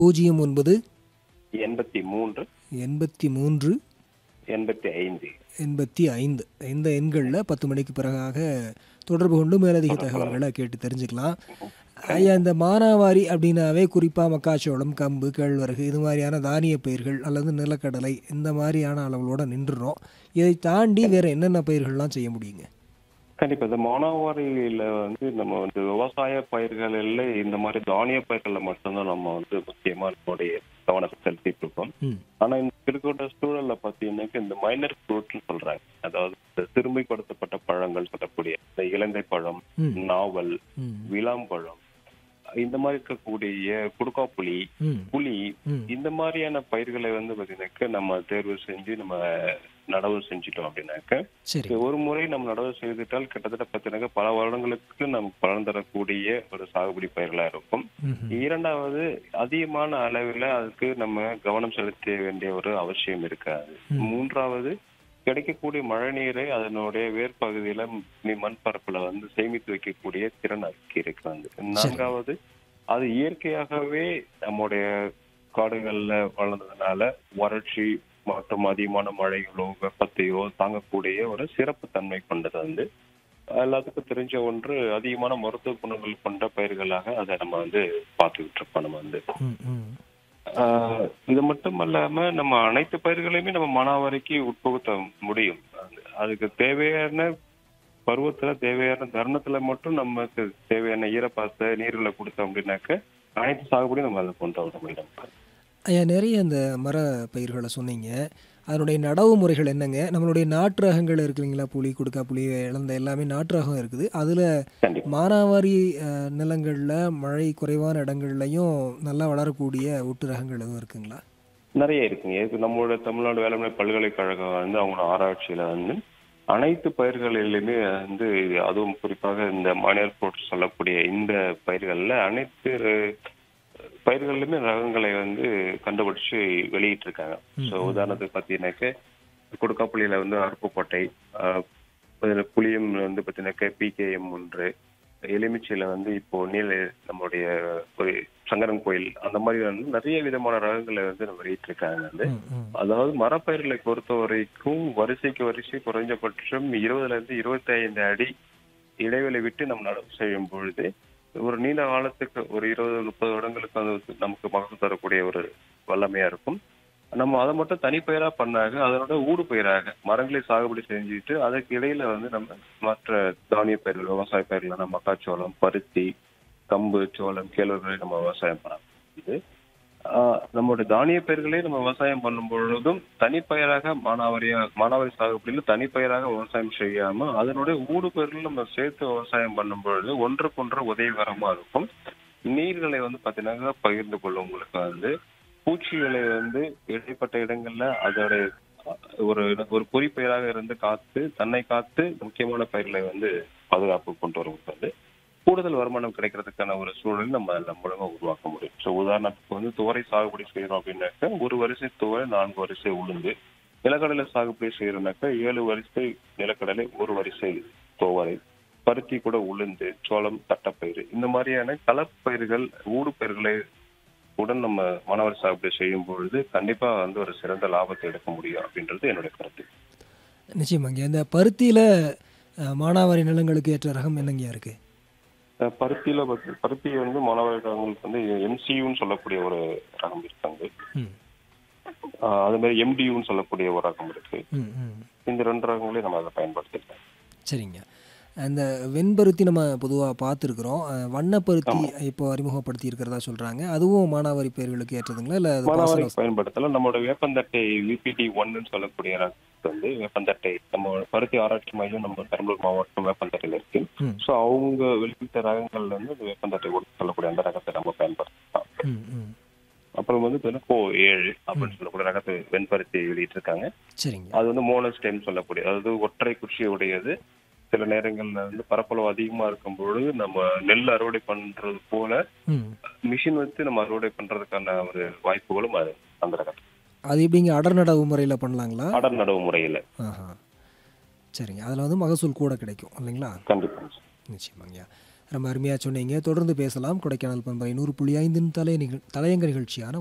பூஜ்ஜியம் ஒன்பது எண்பத்தி மூன்று எண்பத்தி மூன்று எண்பத்தி ஐந்து எண்பத்தி ஐந்து இந்த எண்களில் பத்து மணிக்கு பிறகாக தொடர்பு கொண்டு மேலதிக தகவல்களை கேட்டு தெரிஞ்சுக்கலாம் ஐயா இந்த மானாவாரி அப்படின்னாவே குறிப்பாக மக்காச்சோளம் கம்பு கேழ்வரகு இது மாதிரியான தானிய பயிர்கள் அல்லது நிலக்கடலை இந்த மாதிரியான அளவுகளோட நின்றுறோம் இதை தாண்டி வேற என்னென்ன பயிர்கள்லாம் செய்ய முடியுங்க கண்டிப்பா இந்த மானாவாரியில வந்து நம்ம வந்து விவசாய பயிர்களில் இந்த மாதிரி தானிய பயிர்களில் மட்டும்தான் நம்ம வந்து முக்கியமா நம்மளுடைய கவனத்தை செலுத்திட்டு இருக்கோம் ம் ஆனா இந்த இருக்கிற சூழல்ல பாத்தீங்கன்னாக்க இந்த மைனர் ஃப்ரூட்னு சொல்றாங்க அதாவது இந்த சிறுமைப்படுத்தப்பட்ட பழங்கள் சொல்லக்கூடிய இந்த இலங்கை பழம் ம். நாவல் ம் விளாம்பழம் இந்த மாதிரி இருக்கக்கூடிய குடுக்காப்புளி ம் புளி ம் இந்த மாதிரியான பயிர்களை வந்து பாத்தீங்கன்னாக்க நம்ம தேர்வு செஞ்சு நம்ம நடவு செஞ்சுட்டோம் அப்படின்னாக்க சரி ஒரு முறை நம்ம நடவு செய்துட்டால் கிட்டத்தட்ட பார்த்தீங்கன்னா பல வருடங்களுக்கு நம்ம பலன் தரக்கூடிய ஒரு சாகுபடி பயிர்களா இருக்கும் ம் இரண்டாவது அதிகமான அளவில் அதுக்கு நம்ம கவனம் செலுத்த வேண்டிய ஒரு அவசியம் இருக்காது ம். மூன்றாவது கிடைக்கக்கூடிய மழை நீரை அதனுடைய வேர்பகுதியில மி- மண் பரப்புல வந்து சேமித்து வைக்கக்கூடிய திறன் அதுக்கு இருக்கிறது நான்காவது அது இயற்கையாகவே நம்முடைய காடுகள்ல வளர்ந்ததுனால வறட்சி மற்றும் அதிகமான மழைகளோ வெப்பத்தையோ தாங்கக்கூடிய ஒரு சிறப்பு தன்மை கொண்டது வந்து எல்லாத்துக்கும் தெரிஞ்ச ஒன்று அதிகமான மருத்துவ குணங்கள் கொண்ட பயிர்களாக அதை நம்ம வந்து பார்த்துக்கிட்டு இருப்போம் நம்ம வந்து ம் ம் ஆஹ் இது மட்டும் இல்லாம நம்ம அனைத்து பயிர்களையுமே நம்ம மானாவாரிக்கு உட்புகுத்த முடியும் அது- அதுக்கு தேவையான பருவத்துல தேவையான தருணத்துல மட்டும் நமக்கு தேவையான ஈரப்பாச நீர்களை கொடுத்தோம் அப்படின்னாக்க அனைத்து சாகுபடியும் நம்ம அதை கொண்டு வர முடியும் ஐயா நிறைய அந்த மர பயிர்களை சொன்னீங்க அதனுடைய நடவு முறைகள் என்னங்க நம்மளுடைய நாட்டு ரகங்கள் இருக்கு இல்லைங்களா புளி குடுக்கா புளி இழந்த எல்லாமே நாட்டு ரகம் இருக்குது அதில் கண்டிப்பா மானாவாரி அஹ், நிலங்கள்ல மழை குறைவான இடங்கள்லையும் நல்லா வளரக்கூடிய ஒட்டு ரகங்கள் எதுவும் இருக்குங்களா நிறைய இருக்குங்க இது நம்மளோட தமிழ்நாடு வேளாண்மை பல்கலைக்கழகம் வந்து அவங்களோட ஆராய்ச்சியில வந்து அனைத்து பயிர்களிலுமே வந்து அதுவும் குறிப்பாக இந்த மானியர் போட்டு சொல்லக்கூடிய இந்த பயிர்கள்ல அனைத்து பயிர்கள்லுமே ரகங்களை வந்து கண்டுபிடிச்சு வெளியிட்டு இருக்காங்க ஸோ உதாரணத்துக்கு பார்த்தீங்கன்னாக்க கொடுக்காப்புளியில வந்து அருப்புக்கோட்டை ஆஹ், இதுல புளியம் வந்து பார்த்தீங்கன்னாக்க பிகேஎம் ஒன்று எலுமிச்சையில வந்து இப்போ நீல நம்மளுடைய ஒரு சங்கரன் கோயில் அந்த மாதிரி வந்து நிறைய விதமான ரகங்களை வந்து நம்ம வெளியிட்டிருக்காங்க வந்து ம், ம். அதாவது மரப்பயிர்களை பொறுத்த வரைக்கும் வரிசைக்கு வரிசை குறைஞ்சபட்சம் இருபதுல இருந்து இருபத்தி ஐந்து அடி இடைவெளி விட்டு நம்ம நடவு செய்யும் பொழுது ஒரு நீண்ட காலத்துக்கு ஒரு இருபது முப்பது வருடங்களுக்கு அது வந்து நமக்கு மகசூல் தரக்கூடிய ஒரு வல்லமையா இருக்கும் நம்ம அதை மட்டும் தனிப்பயிரா பண்ணாங்க அதனோட ஊடு பயிராக மரங்களை சாகுபடி செஞ்சுட்டு அதுக்கு இடையில வந்து நம்ம மற்ற தானிய பயிர்கள் விவசாய பயிர்களான மக்காச்சோளம் பருத்தி கம்பு சோளம் கேழ்வரகு நம்ம விவசாயம் பண்ணலாம் இது ஆஹ் நம்மளுடைய தானிய பயிர்களே நம்ம விவசாயம் பண்ணும் பொழுதும் தனிப்பயிராக மானாவாரியா மானாவாரி சாகுபடியில் தனிப்பயிராக விவசாயம் செய்யாம அதனுடைய ஊடு பயிர்கள் நம்ம சேர்த்து விவசாயம் பண்ணும் பொழுது ஒன்றுக்கொன்று உதவிகரமா இருக்கும் நீர்களை வந்து பாத்தீங்கன்னா பகிர்ந்து கொள்ளும் உங்களுக்கு வந்து பூச்சிகளை வந்து இடைப்பட்ட இடங்கள்ல அதோட ஒரு ஒரு குறிப்பயிராக இருந்து காத்து தன்னை காத்து முக்கியமான பயிர்களை வந்து பாதுகாப்பு கொண்டு வருவது வந்து கூடுதல் வருமானம் கிடைக்கிறதுக்கான ஒரு சூழல் நம்ம அதில் மூலமா உருவாக்க முடியும் ஸோ உதாரணத்துக்கு வந்து துவரை சாகுபடி செய்யறோம் அப்படின்னாக்க ஒரு வரிசை துவரை நான்கு வரிசை உளுந்து நிலக்கடலை சாகுபடி செய்யறோம்னாக்க ஏழு வரிசை நிலக்கடலை ஒரு வரிசை துவரை பருத்தி கூட உளுந்து சோளம் தட்டப்பயிறு இந்த மாதிரியான கலப்பயிர்கள் ஊடு பயிர்களை உடன் நம்ம மாணவர் சாகுபடி செய்யும் பொழுது கண்டிப்பா வந்து ஒரு சிறந்த லாபத்தை எடுக்க முடியும் அப்படின்றது என்னுடைய கருத்து நிச்சயமாங்க இந்த பருத்தியில் மானாவாரி நிலங்களுக்கு ஏற்ற ரகம் என்னங்கய்யா இருக்கு அஹ் பருத்தியில வந்து- பருத்தி வந்து மாணவர் ரகங்களுக்கு வந்து எம்சியூன்னு சொல்லக்கூடிய ஒரு ரகம் இருக்காங்க ம் அஹ் அது மாதிரி எம்டியூன்னு சொல்லக்கூடிய ஒரு ரகம் இருக்கு ம் ம் இந்த ரெண்டு ரகங்களையும் நம்ம அதை பயன்படுத்திக்கலாம் சரிங்க அந்த வெண்பருத்தி நம்ம பொதுவாக பார்த்துருக்குறோம் வண்ணப்பருத்தி இப்போ அறிமுகப்படுத்தி இருக்கிறதா சொல்கிறாங்க அதுவும் மானாவாரி பயிர்களுக்கு ஏற்றதுங்களா இல்லை அது மானாவாரி பாசன பயன்படுத்தலாம் நம்மளோட வேப்பந்தட்டை விபிடி ஒன்னு சொல்லக்கூடிய ரகத்துக்கு வந்து வேப்பந்தட்டை நம்ம பருத்தி ஆராய்ச்சி மையம் நம்ம பெரம்பலூர் மாவட்டம் வேப்பந்தட்டையில இருக்கு ம் ஸோ அவங்க வெளியிட்ட ரகங்கள்ல வந்து இந்த வேப்பந்தட்டை ஒன்று சொல்லக்கூடிய அந்த ரகத்தை நம்ம பயன்படுத்தலாம் ம் ம் அப்புறம் வந்து பார்த்தீங்கன்னா கோ ஏழு அப்படின்னு சொல்லக்கூடிய ரகத்தை வெண்பருத்தி வெளியிட்டிருக்காங்க சரிங்க அது வந்து மோனோஸ்டெம் சொல்லக்கூடிய அதாவது ஒற்றை குச்சி உடையது சில நேரங்கள்ல வந்து பரப்பளவு அதிகமா இருக்கும் பொழுது நம்ம நெல் அறுவடை பண்றது போல ம் மிஷின் வச்சு நம்ம அறுவடை பண்றதுக்கான ஒரு வாய்ப்புகளும் அது அந்த ரகம் அது எப்படிங்க அடர் நடவு முறையில் பண்ணலாங்களா அடர் நடவு முறையில ஆஹா சரிங்க அதில் வந்து மகசூல் கூட கிடைக்கும் இல்லைங்களா கண்டிப்பா நிச்சயமாங்கய்யா ரொம்ப அருமையாக சொன்னீங்க தொடர்ந்து பேசலாம் கொடைக்கானல் பண்பலை நூறு புள்ளி ஐந்தின் தலை நிகழ் தலையங்க நிகழ்ச்சியான